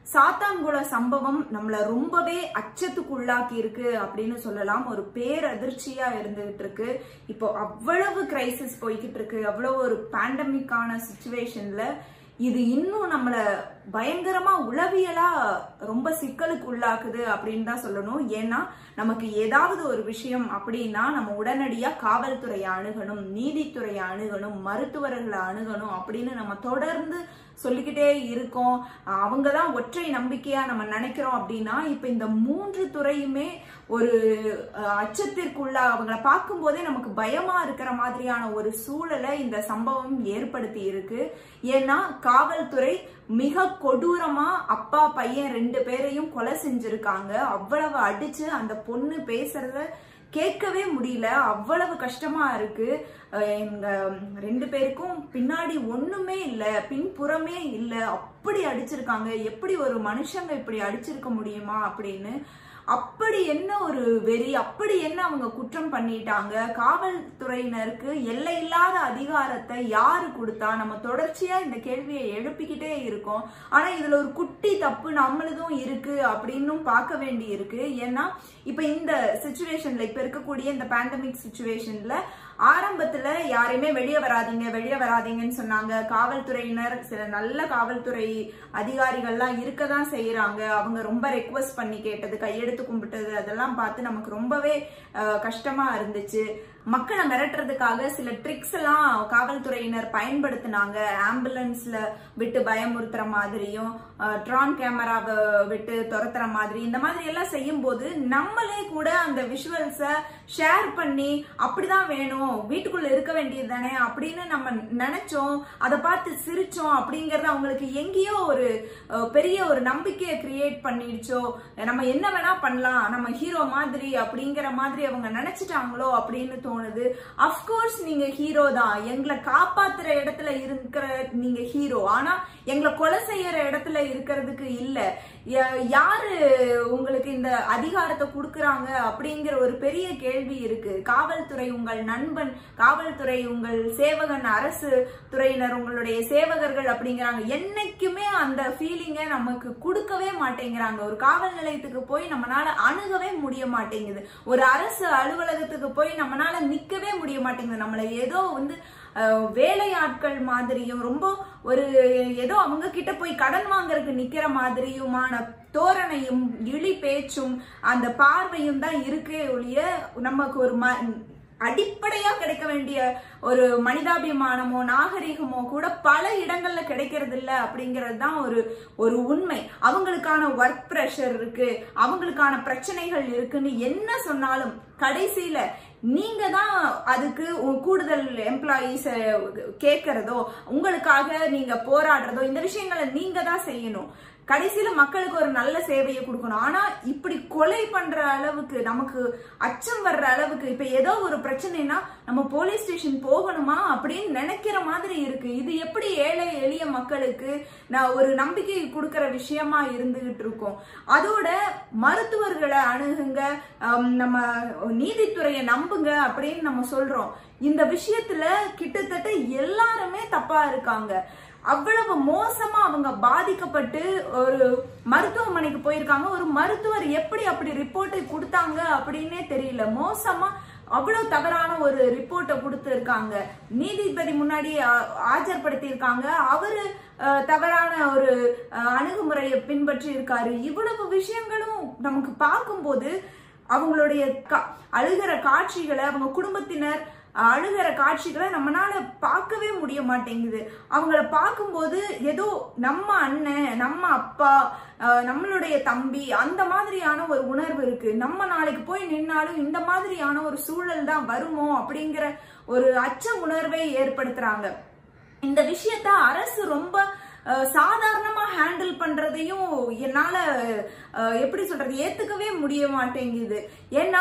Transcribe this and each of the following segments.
சாத்தான்குள சம்பவம் நம்மள ரொம்பவே அச்சத்துக்கு உள்ளாக்கி இருக்கு அப்படின்னு சொல்லலாம் ஒரு பேரதிர்ச்சியா இருந்துகிட்டு இருக்கு இப்போ அவ்வளவு கிரைசிஸ் போய்கிட்டு இருக்கு அவ்வளவு ஒரு பேண்டமிக்கான சுச்சுவேஷன்ல இது இன்னும் நம்மள பயங்கரமா உளவியலா ரொம்ப சிக்கலுக்கு உள்ளாக்குது அப்படின்னு தான் சொல்லணும் ஏன்னா நமக்கு ஏதாவது ஒரு விஷயம் அப்படின்னா நம்ம உடனடியா காவல்துறையை அணுகணும் நீதித்துறையை அணுகணும் மருத்துவர்களை அணுகணும் அப்படின்னு நம்ம தொடர்ந்து சொல்லிக்கிட்டே இருக்கோம் அவங்க தான் ஒற்றை நம்பிக்கையா நம்ம நினைக்கிறோம் அப்படின்னா இப்ப இந்த மூன்று துறையுமே ஒரு அஹ், அச்சத்திற்குள்ளா அவங்கள பார்க்கும் போதே நமக்கு பயமா இருக்கிற மாதிரியான ஒரு சூழலை இந்த சம்பவம் ஏற்படுத்தி இருக்கு ஏன்னா காவல்துறை மிக கொடூரமா அப்பா பையன் ரெண்டு பேரையும் கொலை செஞ்சிருக்காங்க அவ்வளவு அடிச்சு அந்த பொண்ணு பேசுறத கேட்கவே முடியல அவ்வளவு கஷ்டமா இருக்கு அஹ் எங்க ரெண்டு பேருக்கும் பின்னாடி ஒண்ணுமே இல்ல பின்புறமே இல்ல அப்படி அடிச்சிருக்காங்க எப்படி ஒரு மனுஷங்க இப்படி அடிச்சிருக்க முடியுமா அப்படின்னு அப்படி என்ன ஒரு வெறி அப்படி என்ன அவங்க குற்றம் பண்ணிட்டாங்க காவல்துறையினருக்கு எல்லையில்லாத அதிகாரத்தை யாரு கொடுத்தா நம்ம தொடர்ச்சியா இந்த கேள்வியை எழுப்பிக்கிட்டே இருக்கோம் ஆனா இதுல ஒரு குட்டி தப்பு நம்மளதும் இருக்கு அப்படின்னும் பார்க்க வேண்டி இருக்கு ஏன்னா இப்ப இந்த சுச்சுவேஷன்ல இப்ப இருக்கக்கூடிய இந்த பேண்டமிக் சுச்சுவேஷன்ல ஆரம்பத்துல யாரையுமே வெளியே வராதீங்க வெளியே வராதீங்கன்னு சொன்னாங்க காவல்துறையினர் சில நல்ல காவல்துறை அதிகாரிகள்லாம் இருக்க தான் செய்யறாங்க அவங்க ரொம்ப ரெக்வஸ்ட் பண்ணி கேட்டது கையெடுத்து கும்பிட்டது அதெல்லாம் பார்த்து நமக்கு ரொம்பவே அஹ், கஷ்டமா இருந்துச்சு மக்களை மிரட்டுறதுக்காக சில ட்ரிக்ஸ் எல்லாம் காவல்துறையினர் பயன்படுத்தினாங்க ஆம்புலன்ஸ்ல விட்டு பயமுறுத்துற மாதிரியும் ட்ரான் கேமராவை விட்டு துரத்துற மாதிரி இந்த மாதிரி எல்லாம் செய்யும் போது நம்மளே கூட அந்த விஷுவல்ஸ ஷேர் பண்ணி அப்படிதான் வேணும் வீட்டுக்குள்ள இருக்க வேண்டியது தானே அப்படின்னு நம்ம நினைச்சோம் அதை பார்த்து சிரிச்சோம் அப்படிங்கறது அவங்களுக்கு எங்கேயோ ஒரு அஹ், பெரிய ஒரு நம்பிக்கையை கிரியேட் பண்ணிடுச்சோ நம்ம என்ன வேணா பண்ணலாம் நம்ம ஹீரோ மாதிரி அப்படிங்கிற மாதிரி அவங்க நினைச்சிட்டாங்களோ அப்படின்னு தோணுது அப்கோர்ஸ் நீங்க ஹீரோ தான் எங்களை காப்பாத்துற இடத்துல இருக்கிற நீங்க ஹீரோ ஆனா எங்களை கொலை செய்யற இடத்துல இருக்கிறதுக்கு இல்ல ய- யாரு உங்களுக்கு இந்த அதிகாரத்தை கொடுக்கறாங்க அப்படிங்கிற ஒரு பெரிய கேள்வி இருக்கு காவல்துறை உங்கள் நண்பன் காவல்துறை உங்கள் சேவகன் அரசு துறையினர் உங்களுடைய சேவகர்கள் அப்படிங்கிறாங்க என்னைக்குமே அந்த ஃபீலிங்கை நமக்கு கொடுக்கவே மாட்டேங்கிறாங்க ஒரு காவல் நிலையத்துக்கு போய் நம்மனால அணுகவே முடிய மாட்டேங்குது ஒரு அரசு அலுவலகத்துக்கு போய் நம்மனால நிக்கவே முடிய மாட்டேங்குது நம்மள ஏதோ வந்து அஹ், வேலையாட்கள் மாதிரியும் ரொம்ப ஒரு ஏதோ அவங்க கிட்ட போய் கடன் வாங்குறதுக்கு நிக்கிற மாதிரியுமான தோரணையும் இழி பேச்சும் அந்த பார்வையும் தான் இருக்கே ஒழிய நமக்கு ஒரு ம அடிப்படையா கிடைக்க வேண்டிய ஒரு மனிதாபிமானமோ நாகரிகமோ கூட பல இடங்கள்ல கிடைக்கிறது இல்ல அப்படிங்கிறது தான் ஒரு ஒரு உண்மை அவங்களுக்கான ஒர்க் ப்ரெஷர் இருக்கு அவங்களுக்கான பிரச்சனைகள் இருக்குன்னு என்ன சொன்னாலும் கடைசியில நீங்க தான் அதுக்கு உ- கூடுதல் எம்ப்ளாயீஸ் கேட்கறதோ உங்களுக்காக நீங்க போராடுறதோ இந்த விஷயங்களை நீங்க தான் செய்யணும் கடைசியில மக்களுக்கு ஒரு நல்ல சேவையை கொடுக்கணும் ஆனா இப்படி கொலை பண்ற அளவுக்கு நமக்கு அச்சம் வர்ற அளவுக்கு இப்ப ஏதோ ஒரு பிரச்சனைனா நம்ம போலீஸ் ஸ்டேஷன் போகணுமா அப்படின்னு நினைக்கிற மாதிரி இருக்கு இது எப்படி ஏழை எளிய மக்களுக்கு நான் ஒரு நம்பிக்கை கொடுக்கிற விஷயமா இருந்துகிட்டு இருக்கோம் அதோட மருத்துவர்களை அணுகுங்க ஹம், நம்ம நீதித்துறையை நம்புங்க அப்படின்னு நம்ம சொல்றோம் இந்த விஷயத்துல கிட்டத்தட்ட எல்லாருமே தப்பா இருக்காங்க அவ்வளவு மோசமா அவங்க பாதிக்கப்பட்டு ஒரு மருத்துவமனைக்கு போயிருக்காங்க ஒரு மருத்துவர் எப்படி அப்படி ரிப்போர்ட்டை கொடுத்தாங்க அப்படின்னே தெரியல மோசமா அவ்வளவு தவறான ஒரு ரிப்போர்ட்டை கொடுத்திருக்காங்க நீதிபதி முன்னாடி ஆ- ஆஜர்படுத்தியிருக்காங்க அவரு அஹ், தவறான ஒரு அஹ், அணுகுமுறையை பின்பற்றி இருக்காரு இவ்வளவு விஷயங்களும் நமக்கு பார்க்கும்போது அவங்களுடைய கா- அழுகிற காட்சிகளை அவங்க குடும்பத்தினர் அழுகிற காட்சிகளை நம்மனால பார்க்கவே முடிய மாட்டேங்குது அவங்கள பார்க்கும்போது ஏதோ நம்ம அண்ணன் நம்ம அப்பா அஹ், நம்மளுடைய தம்பி அந்த மாதிரியான ஒரு உணர்வு இருக்கு நம்ம நாளைக்கு போய் நின்னாலும் இந்த மாதிரியான ஒரு சூழல் தான் வருமோ அப்படிங்கிற ஒரு அச்ச உணர்வை ஏற்படுத்துறாங்க இந்த விஷயத்த அரசு ரொம்ப அஹ், சாதாரணமா ஹேண்டில் பண்றதையும் என்னால அஹ், எப்படி சொல்றது ஏத்துக்கவே முடிய மாட்டேங்குது ஏன்னா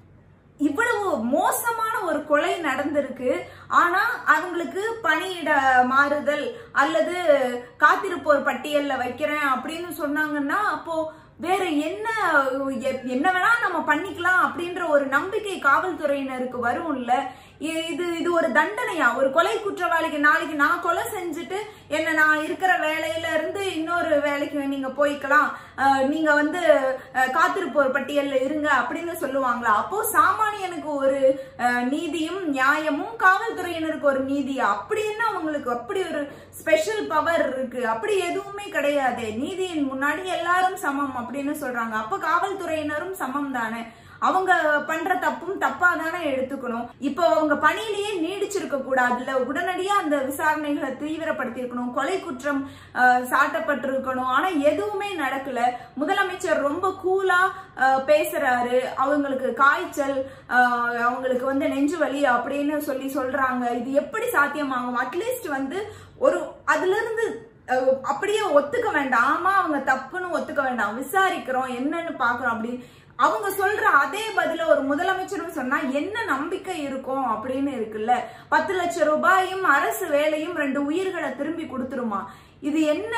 இவ்வளவு மோசமான ஒரு கொலை நடந்திருக்கு ஆனா அவங்களுக்கு பணியிட மாறுதல் அல்லது காத்திருப்போர் பட்டியல்ல வைக்கிறேன் அப்படின்னு சொன்னாங்கன்னா அப்போ வேற என்ன எ- என்ன வேணா நம்ம பண்ணிக்கலாம் அப்படின்ற ஒரு நம்பிக்கை காவல்துறையினருக்கு வரும்ல இ- இது இது ஒரு தண்டனையா ஒரு கொலை குற்றவாளிக்கு நாளைக்கு நான் கொலை செஞ்சுட்டு என்ன நான் இருக்கிற வேலையில இருந்து இன்னொரு வேலைக்கு நீங்க போய்க்கலாம் அஹ், நீங்க வந்து அஹ், காத்திருப்போர் பட்டியல்ல இருங்க அப்படின்னு சொல்லுவாங்களா அப்போ சாமானியனுக்கு ஒரு அஹ், நீதியும் நியாயமும் காவல்துறையினருக்கு ஒரு நீதியா அப்படி என்ன அவங்களுக்கு அப்படி ஒரு ஸ்பெஷல் பவர் இருக்கு அப்படி எதுவுமே கிடையாது நீதியின் முன்னாடி எல்லாரும் சமம் அப்படின்னு சொல்றாங்க அப்ப காவல்துறையினரும் சமம் தானே அவங்க பண்ற தப்பும் தப்பா தானே எடுத்துக்கணும் இப்போ அவங்க பணியிலேயே நீடிச்சிருக்க கூடாதுல்ல உடனடியா அந்த விசாரணைகளை தீவிரப்படுத்தி இருக்கணும் கொலை குற்றம் அஹ், சாட்டப்பட்டிருக்கணும் ஆனா எதுவுமே நடக்கல முதலமைச்சர் ரொம்ப கூலா அஹ், பேசுறாரு அவங்களுக்கு காய்ச்சல் அஹ், அவங்களுக்கு வந்து நெஞ்சு வலி அப்படின்னு சொல்லி சொல்றாங்க இது எப்படி சாத்தியமாகும் அட்லீஸ்ட் வந்து ஒரு அதுல இருந்து அஹ், அப்படியே ஒத்துக்க வேண்டாம் ஆமா அவங்க தப்புன்னு ஒத்துக்க வேண்டாம் விசாரிக்கிறோம் என்னன்னு பாக்குறோம் அப்படி அவங்க சொல்ற அதே பதில ஒரு முதலமைச்சரும் சொன்னா என்ன நம்பிக்கை இருக்கும் அப்படின்னு இருக்குல்ல பத்து லட்சம் ரூபாயும் அரசு வேலையும் ரெண்டு உயிர்களை திரும்பி கொடுத்துருமா இது என்ன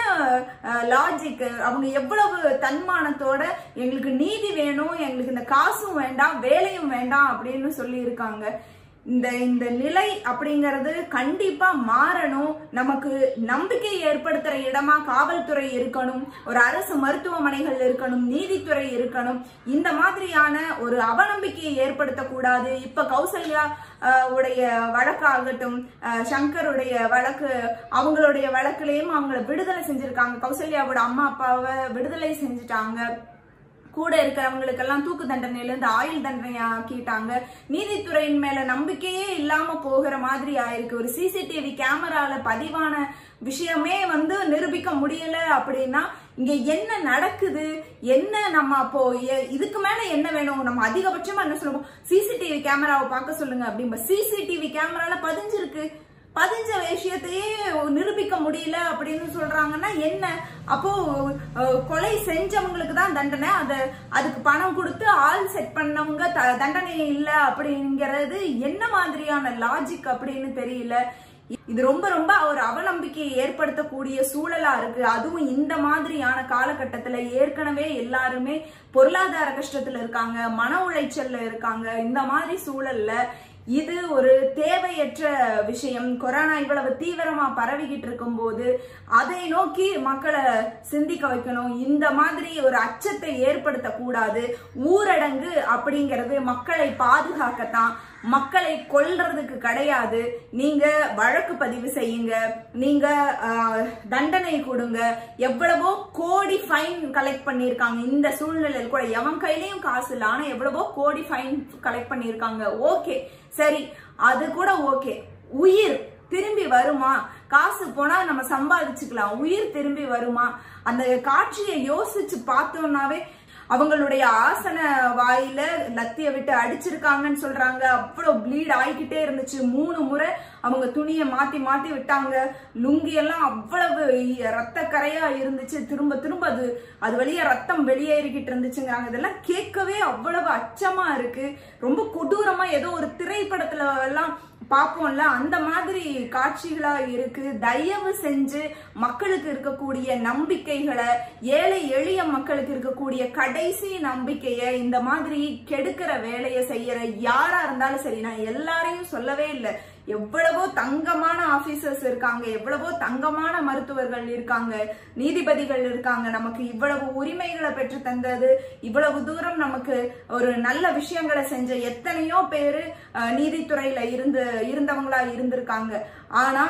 லாஜிக் அவங்க எவ்வளவு தன்மானத்தோட எங்களுக்கு நீதி வேணும் எங்களுக்கு இந்த காசும் வேண்டாம் வேலையும் வேண்டாம் அப்படின்னு சொல்லி இருக்காங்க இந்த இந்த நிலை அப்படிங்கிறது கண்டிப்பா மாறணும் நமக்கு நம்பிக்கை ஏற்படுத்துற இடமா காவல்துறை இருக்கணும் ஒரு அரசு மருத்துவமனைகள் இருக்கணும் நீதித்துறை இருக்கணும் இந்த மாதிரியான ஒரு அவநம்பிக்கையை ஏற்படுத்தக்கூடாது இப்ப கௌசல்யா அஹ், உடைய வழக்காகட்டும் அஹ், சங்கருடைய வழக்கு அவங்களுடைய வழக்குலயும் அவங்கள விடுதலை செஞ்சிருக்காங்க கௌசல்யாவோட அம்மா அப்பாவை விடுதலை செஞ்சுட்டாங்க கூட இருக்கிறவங்களுக்கெல்லாம் தூக்கு தண்டனையில இருந்து ஆயுள் தண்டனை ஆக்கிட்டாங்க நீதித்துறையின் மேல நம்பிக்கையே இல்லாம போகிற மாதிரி ஆயிருக்கு ஒரு சிசிடிவி கேமரால பதிவான விஷயமே வந்து நிரூபிக்க முடியல அப்படின்னா இங்க என்ன நடக்குது என்ன நம்ம அப்போ எ- இதுக்கு மேல என்ன வேணும் நம்ம அதிகபட்சமா என்ன சொல்லுவோம் சிசிடிவி கேமராவை பார்க்க சொல்லுங்க அப்படிம்ப சிசிடிவி கேமரால பதிஞ்சிருக்கு பதிஞ்ச விஷயத்தையே நிரூபிக்க முடியல அப்படின்னு சொல்றாங்கன்னா என்ன அப்போ அஹ், கொலை செஞ்சவங்களுக்கு தான் தண்டனை அத அதுக்கு பணம் கொடுத்து ஆள் செட் பண்ணவங்க த- தண்டனை இல்ல அப்படிங்கிறது என்ன மாதிரியான லாஜிக் அப்படின்னு தெரியல இது ரொம்ப ரொம்ப ஒரு அவநம்பிக்கையை ஏற்படுத்தக்கூடிய சூழலா இருக்கு அதுவும் இந்த மாதிரியான காலகட்டத்துல ஏற்கனவே எல்லாருமே பொருளாதார கஷ்டத்துல இருக்காங்க மன உளைச்சல்ல இருக்காங்க இந்த மாதிரி சூழல்ல இது ஒரு தேவையற்ற விஷயம் கொரோனா இவ்வளவு தீவிரமா பரவிக்கிட்டு இருக்கும்போது அதை நோக்கி மக்களை சிந்திக்க வைக்கணும் இந்த மாதிரி ஒரு அச்சத்தை ஏற்படுத்த கூடாது ஊரடங்கு அப்படிங்கிறது மக்களை பாதுகாக்கத்தான் மக்களை கொல்றதுக்கு கிடையாது நீங்க வழக்கு பதிவு செய்யுங்க நீங்க ஆஹ், தண்டனை கொடுங்க எவ்வளவோ கோடி ஃபைன் கலெக்ட் பண்ணிருக்காங்க இந்த சூழ்நிலையில் கூட எவன் கையிலயும் காசு இல்ல ஆனா எவ்வளவோ கோடி ஃபைன் கலெக்ட் பண்ணிருக்காங்க ஓகே சரி அது கூட ஓகே உயிர் திரும்பி வருமா காசு போனா நம்ம சம்பாதிச்சுக்கலாம் உயிர் திரும்பி வருமா அந்த காட்சியை யோசிச்சு பார்த்தோம்னாவே அவங்களுடைய ஆசன வாயில லத்திய விட்டு அடிச்சிருக்காங்கன்னு சொல்றாங்க அவ்வளவு ப்ளீட் ஆகிக்கிட்டே இருந்துச்சு மூணு முறை அவங்க துணியை மாத்தி மாத்தி விட்டாங்க லுங்கி எல்லாம் அவ்வளவு ரத்த கரையா இருந்துச்சு திரும்ப திரும்ப அது அது வழியா ரத்தம் வெளியேறிக்கிட்டு இருந்துச்சுங்கிறாங்க இதெல்லாம் கேட்கவே அவ்வளவு அச்சமா இருக்கு ரொம்ப கொடூரமா ஏதோ ஒரு திரைப்படத்துல எல்லாம் பார்ப்போம்ல அந்த மாதிரி காட்சிகளா இருக்கு தயவு செஞ்சு மக்களுக்கு இருக்கக்கூடிய நம்பிக்கைகளை ஏழை எளிய மக்களுக்கு இருக்கக்கூடிய கடைசி நம்பிக்கையை இந்த மாதிரி கெடுக்கிற வேலையை செய்யற யாரா இருந்தாலும் சரி நான் எல்லாரையும் சொல்லவே இல்லை எவ்வளவோ தங்கமான ஆபீசர்ஸ் இருக்காங்க எவ்வளவோ தங்கமான மருத்துவர்கள் இருக்காங்க நீதிபதிகள் இருக்காங்க நமக்கு இவ்வளவு உரிமைகளை பெற்று தந்தது இவ்வளவு தூரம் நமக்கு ஒரு நல்ல விஷயங்களை செஞ்ச எத்தனையோ பேரு அஹ், நீதித்துறையில இருந்து இருந்தவங்களா இருந்திருக்காங்க ஆனா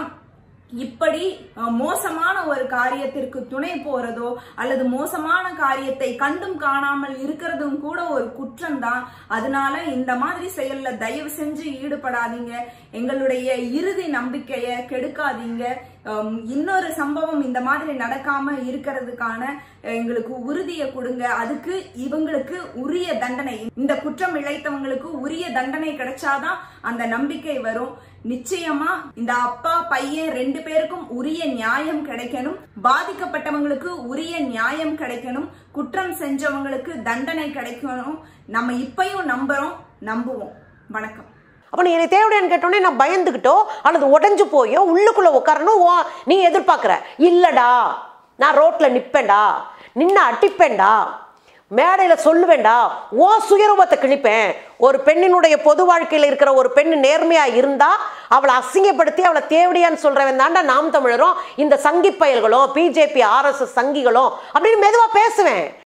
இப்படி அஹ், மோசமான ஒரு காரியத்திற்கு துணை போறதோ அல்லது மோசமான காரியத்தை கண்டும் காணாமல் இருக்கிறதும் கூட ஒரு குற்றம் தான் அதனால இந்த மாதிரி செயல்ல தயவு செஞ்சு ஈடுபடாதீங்க எங்களுடைய இறுதி நம்பிக்கைய கெடுக்காதீங்க அம், இன்னொரு சம்பவம் இந்த மாதிரி நடக்காம இருக்கிறதுக்கான அஹ், எங்களுக்கு உறுதியை கொடுங்க அதுக்கு இவங்களுக்கு உரிய தண்டனை இந்த குற்றம் இழைத்தவங்களுக்கு உரிய தண்டனை கிடைச்சாதான் அந்த நம்பிக்கை வரும் நிச்சயமா இந்த அப்பா பையன் ரெண்டு பேருக்கும் உரிய நியாயம் கிடைக்கணும் பாதிக்கப்பட்டவங்களுக்கு உரிய நியாயம் கிடைக்கணும் குற்றம் செஞ்சவங்களுக்கு தண்டனை கிடைக்கணும் நம்ம இப்பயும் நம்புறோம் நம்புவோம் வணக்கம் அப்போ நீ எனக்கு தேவையான்னு கேட்டோன்னே நான் பயந்துக்கிட்டோ அல்லது உடஞ்சு போயோ உள்ளுக்குள்ளே உட்காரணும் ஓ நீ எதிர்பார்க்குற இல்லடா நான் ரோட்டில் நிற்பேன்டா நின்று அடிப்பேன்டா மேடையில சொல்லுவேண்டா ஓ சுயரூபத்தை கிழிப்பேன் ஒரு பெண்ணினுடைய பொது வாழ்க்கையில இருக்கிற ஒரு பெண் நேர்மையா இருந்தா அவளை அசிங்கப்படுத்தி அவளை தேவடியான்னு சொல்றவன் தாண்டா நாம் தமிழரும் இந்த சங்கி பயல்களும் பிஜேபி ஆர்எஸ்எஸ் சங்கிகளும் அப்படின்னு மெதுவா பேசுவேன்